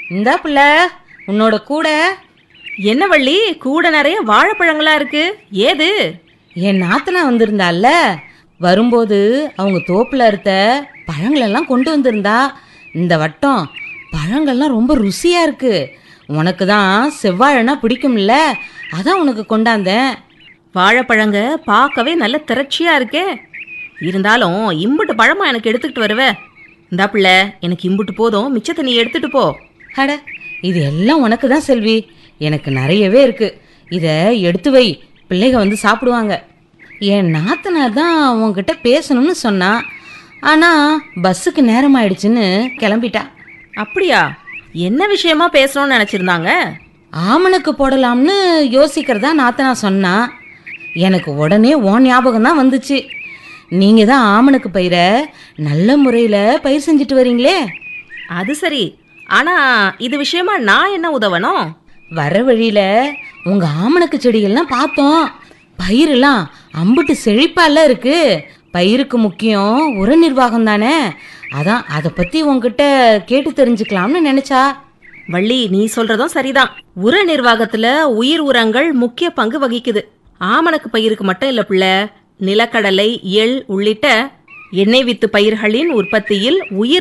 இந்தா புள்ள உன்னோட கூட என்ன வள்ளி கூட நிறைய வாழைப்பழங்களா இருக்கு ஏது என் நாத்தனா வந்திருந்தால வரும்போது அவங்க தோப்புல அறுத்த பழங்களெல்லாம் கொண்டு வந்திருந்தா இந்த வட்டம் பழங்கள்லாம் ரொம்ப ருசியா இருக்கு உனக்கு தான் செவ்வாழைனா பிடிக்கும்ல அதான் உனக்கு கொண்டாந்தேன் வாழைப்பழங்க பார்க்கவே நல்ல திரட்சியா இருக்கே இருந்தாலும் இம்புட்டு பழமா எனக்கு எடுத்துக்கிட்டு வருவே இந்தா பிள்ளை எனக்கு இம்புட்டு போதும் மிச்சத்தை நீ எடுத்துட்டு போ அட இது எல்லாம் உனக்கு தான் செல்வி எனக்கு நிறையவே இருக்கு இதை எடுத்து வை பிள்ளைக வந்து சாப்பிடுவாங்க என் நாத்தனார் தான் உன்கிட்ட பேசணும்னு சொன்னா ஆனால் பஸ்ஸுக்கு நேரம் ஆயிடுச்சுன்னு கிளம்பிட்டா அப்படியா என்ன விஷயமா பேசணும்னு நினைச்சிருந்தாங்க ஆமனுக்கு போடலாம்னு யோசிக்கிறதா நாத்தனா சொன்னா எனக்கு உடனே ஓன் ஞாபகம் தான் வந்துச்சு நீங்கள் தான் ஆமனுக்கு பயிரை நல்ல முறையில் பயிர் செஞ்சுட்டு வரீங்களே அது சரி ஆனா இது விஷயமா நான் என்ன உதவணும் வர வழியில உங்க ஆமணக்கு செடிகள்லாம் பார்த்தோம் பயிரெல்லாம் அம்புட்டு செழிப்பால இருக்கு பயிருக்கு முக்கியம் உர நிர்வாகம் தானே அதான் அதை பத்தி உங்ககிட்ட கேட்டு தெரிஞ்சுக்கலாம்னு நினைச்சா வள்ளி நீ சொல்றதும் சரிதான் உர நிர்வாகத்துல உயிர் உரங்கள் முக்கிய பங்கு வகிக்குது ஆமணக்கு பயிருக்கு மட்டும் இல்ல பிள்ளை நிலக்கடலை எள் உள்ளிட்ட எண்ணெய் வித்து பயிர்களின் உற்பத்தியில் உயிர்